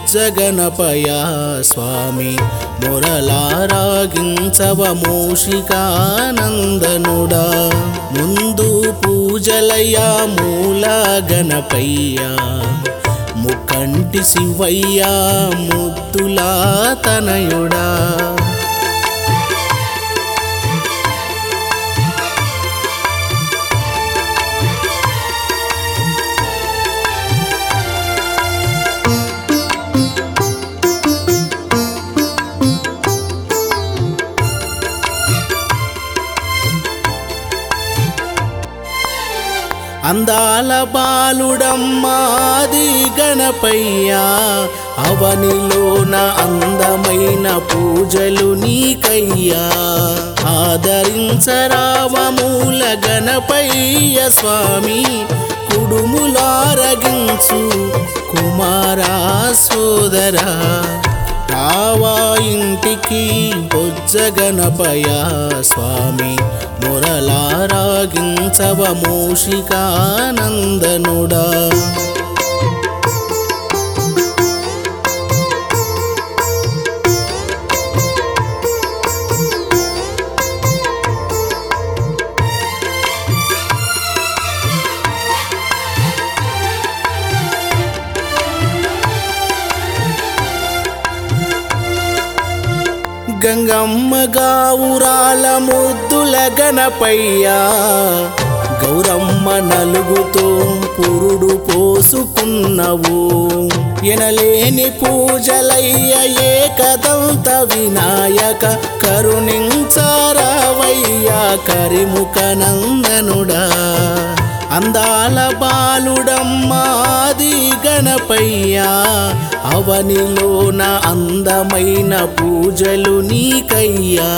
బొజ్జగనపయ స్వామి మొరలారాగించవ మూషికానందనుడా ముందు పూజలయ్యా మూల గణపయ్యా ముక్కంటి శివయ్యా ముద్దులా తనయుడా అందాల బాలుడమ్మాది గణపయ్యా అవనిలోన అందమైన పూజలు నీకయ్యా ఆదరించరావమూల గణపయ్య స్వామి కుడుములారగించు కుమారా సోదరా రావా ఇంటికి బొజ్జగనపయ స్వామి మొరలారాగించవ మూషికానందనుడా గంగమ్మ గావురాల ముద్దుల గణపయ్యా గౌరమ్మ నలుగుతో పురుడు పోసుకున్నవు ఎనలేని పూజలయ్య ఏకదంత వినాయక కరుణించారావయ్యా కరిముఖ నందనుడా అందాల బాలుడమ్మాది గణపయ్యా అవనిలోన అందమైన పూజలు నీకయ్యా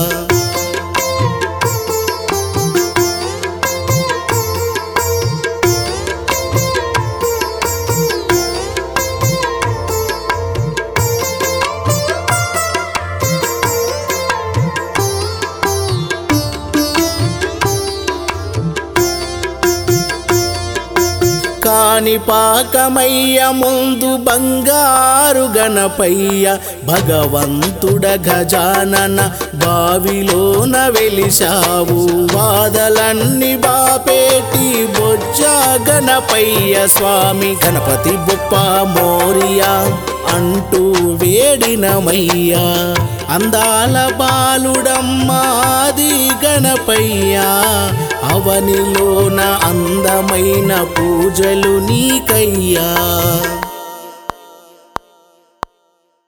కాని పాకమయ్య ముందు బంగారు గణపయ్య భగవంతుడ గజానన బావిలోన వెలిశావు బాధలన్నీ బాపేటి బొజ్జ గణపయ్య స్వామి గణపతి బొప్ప మోరియా అంటూ వేడినమయ్యా అందాల బాలుడమ్మాది గణపయ్యా అవనిలోన అందమైన పూజలు నీకయ్యా